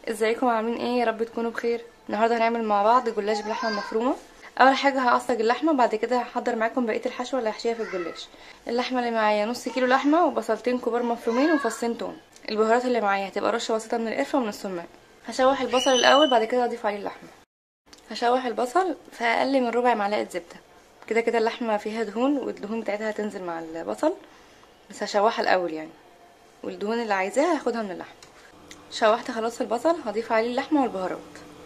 ازيكم عاملين ايه يا رب تكونوا بخير النهارده هنعمل مع بعض جلاش باللحمه المفرومه اول حاجه هعصج اللحمه بعد كده هحضر معاكم بقيه الحشوه اللي هحشيها في الجلاش اللحمه اللي معايا نص كيلو لحمه وبصلتين كبار مفرومين وفصين توم البهارات اللي معايا هتبقى رشه بسيطه من القرفه ومن السماق هشوح البصل الاول بعد كده هضيف عليه اللحمه هشوح البصل في اقل من ربع معلقه زبده كده كده اللحمه فيها دهون والدهون بتاعتها هتنزل مع البصل بس هشوحها الاول يعني والدهون اللي عايزاها هاخدها من اللحمه شوحت خلاص البصل هضيف عليه اللحمه والبهارات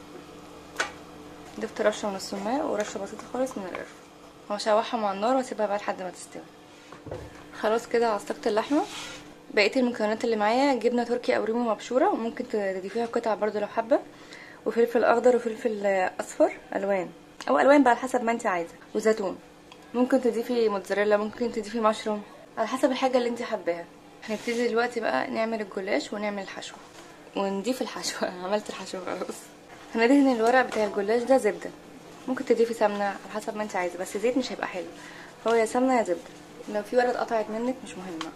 ضفت رشه من السماق ورشه بسيطه خالص من القرفه وهشوحهم على النار واسيبها بقى لحد ما تستوي خلاص كده عصقت اللحمه بقيه المكونات اللي معايا جبنه تركي او رومي مبشوره وممكن تضيفيها قطع برضو لو حابه وفلفل اخضر وفلفل اصفر الوان او الوان بقى على حسب ما انت عايزه وزيتون ممكن تضيفي موتزاريلا ممكن تضيفي مشروم على حسب الحاجه اللي انت حباها هنبتدي دلوقتي بقى نعمل الجلاش ونعمل الحشو ونضيف الحشو عملت الحشو خلاص هندهن الورق بتاع الجلاش ده زبده ممكن تضيفي سمنه على حسب ما انت عايزه بس زيت مش هيبقى حلو هو يا سمنه يا زبده لو في ورقه اتقطعت منك مش مهمه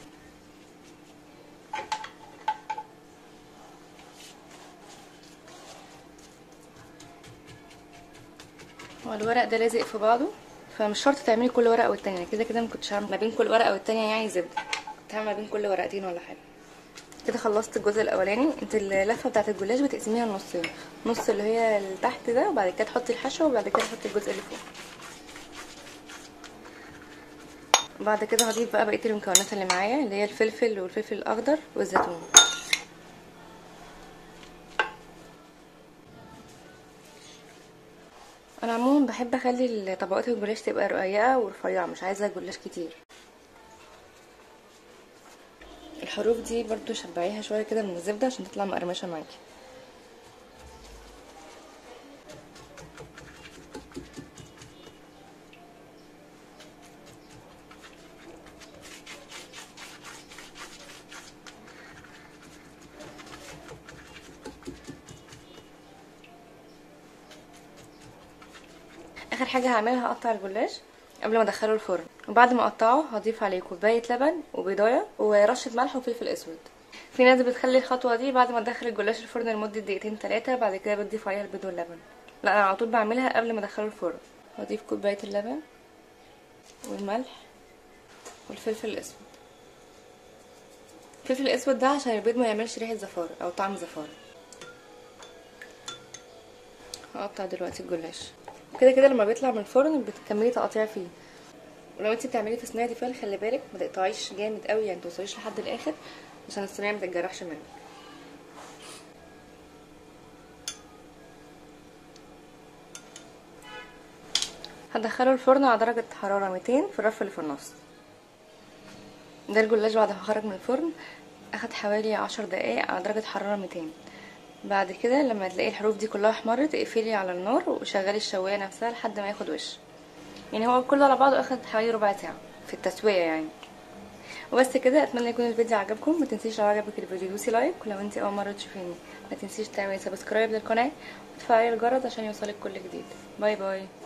هو الورق ده لازق في بعضه فمش شرط تعملي كل ورقه والتانيه كده كده ما كنتش هعمل ما بين كل ورقه والتانيه يعني زبده كنت هعمل ما بين كل ورقتين ولا حاجه كده خلصت الجزء الاولاني انت اللفه بتاعه الجلاش بتقسميها لنصين نص اللي هي اللي تحت ده وبعد كده تحطي الحشوه وبعد كده تحطي الجزء اللي فوق بعد كده هضيف بقى بقيه المكونات اللي معايا اللي هي الفلفل والفلفل الاخضر والزيتون انا عموما بحب اخلي طبقات الجلاش تبقى رقيقه ورفيعه مش عايزه جلاش كتير الحروف دي برضو شبعيها شويه كده من الزبده عشان تطلع مقرمشه معاكي اخر حاجه هعملها هقطع الجلاش قبل ما ادخله الفرن وبعد ما اقطعه هضيف عليه كوبايه لبن وبيضايه ورشه ملح وفلفل اسود في ناس بتخلي الخطوه دي بعد ما تدخل الجلاش الفرن لمده دقيقتين ثلاثه بعد كده بتضيف عليها البيض واللبن لا انا على طول بعملها قبل ما ادخله الفرن هضيف كوبايه اللبن والملح والفلفل الاسود الفلفل الاسود ده عشان البيض ما يعملش ريحه زفاره او طعم زفاره هقطع دلوقتي الجلاش كده كده لما بيطلع من الفرن بتكملي تقطيع فيه ولو انت بتعملي تصنيع تيفال خلي بالك ما تقطعيش جامد قوي يعني توصليش لحد الاخر عشان الصينيه ما تتجرحش منك هدخله الفرن على درجه حراره 200 في الرف اللي في النص ده الجلاش بعد ما خرج من الفرن اخد حوالي عشر دقايق على درجه حراره 200 بعد كده لما تلاقي الحروف دي كلها احمرت اقفلي على النار وشغلي الشوايه نفسها لحد ما ياخد وش يعني هو كله على بعضه اخد حوالي ربع ساعه في التسويه يعني وبس كده اتمنى يكون الفيديو عجبكم ما تنسيش لو عجبك الفيديو دوسي لايك ولو انت اول مره تشوفيني ما تنسيش تعملي سبسكرايب للقناه وتفعلي الجرس عشان يوصلك كل جديد باي باي